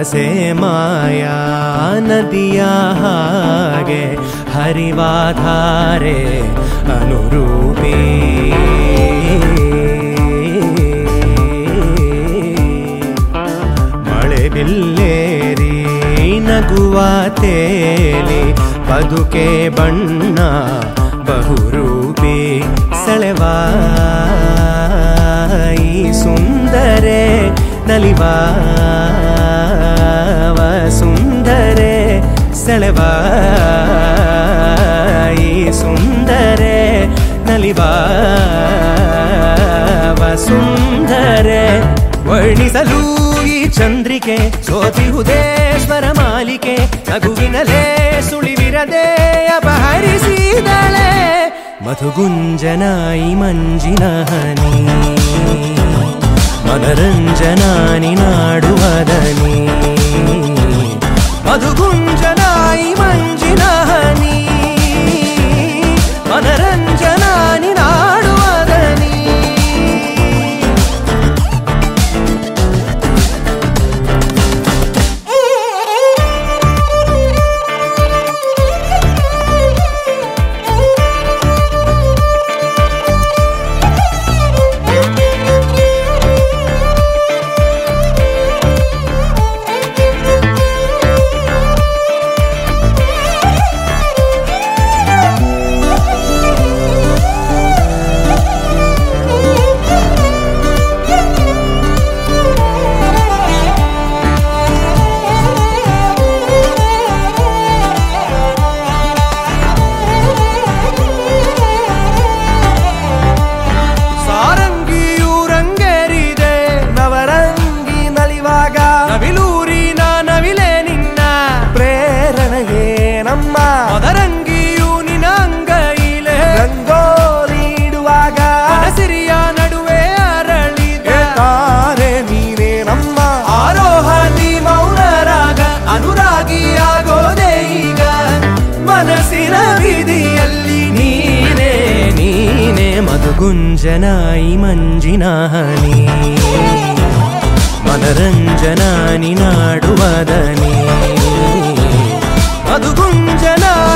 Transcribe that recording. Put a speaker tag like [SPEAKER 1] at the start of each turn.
[SPEAKER 1] ಮನಸೆ ಮಾಯಾ ನದಿಯ ಹಾಗೆ ಹರಿವಾಧಾರೆ ಅನುರೂಪಿ ಮಳೆ ಬಿಲ್ಲೇರಿ ನಗುವ ತೇಲಿ ಬದುಕೆ ಬಣ್ಣ ಬಹುರೂಪಿ ಸೆಳೆವಾ ಈ ಸುಂದರೆ ನಲಿವಾ ಸುಂದರೆ ಸೆಳೆವಾ ಈ ಸುಂದರೆ ನಲಿವಾ ಸುಂದರೆ ವರ್ಣಿಸಲು ಈ ಚಂದ್ರಿಕೆ ಸೋತಿಹುದೇ ಸ್ವರ ಮಾಲಿಕೆ ನಗುವಿನಲೇ ಸುಳಿವಿರದೆ ಅಪಹರಿಸಿದಳೆ ಮಧುಗುಂಜನಾಯಿ ಮಂಜಿನ ಹನಿ ಮನರಂಜನಾನಿ ನಾಡುವದನಿ ಮಧುಗುಂಜನಾಯಿ ಮಂಜಿನ ಹನಿ ಮನರಂಜನಾನಿ ನಾಡುವದನಿ ಸಾರಂಗಿಯು ರಂಗೇರಿದೆ ನವರಂಗಿ ನಲಿವಾಗ ನವಿಲೂರಿನ ನವಿಲೆ ನಿನ್ನ
[SPEAKER 2] ಪ್ರೇರಣೆಯೇ ನಮ್ಮ
[SPEAKER 1] ಮದರಂಗಿಯು ನಿನ ಅಂಗೈಲೆ
[SPEAKER 2] ರಂಗೋಲಿ ಇಡುವಾಗ
[SPEAKER 1] ಸಿರಿಯ ನಡುವೆ ಅರಳಿದ
[SPEAKER 2] ತಾರೆ ನೀನೇ ನಮ್ಮ
[SPEAKER 1] ಆರೋಹದಿ ಮೌನರಾಗ ಅನುರಾಗಿಯಾಗೋದೆ ಈಗ ಮನಸ್ಸಿನ ಬೀದಿಯಲ್ಲಿ ನೀನೇ ನೀನೇ ಮಧುಗುಂಜನಾಯಿ ಮಂಜಿನ ಹನಿ ಮನರಂಜನಾನಿ ನಾಡುವದನಿ ಮಧುಗುಂಜನಾಯಿ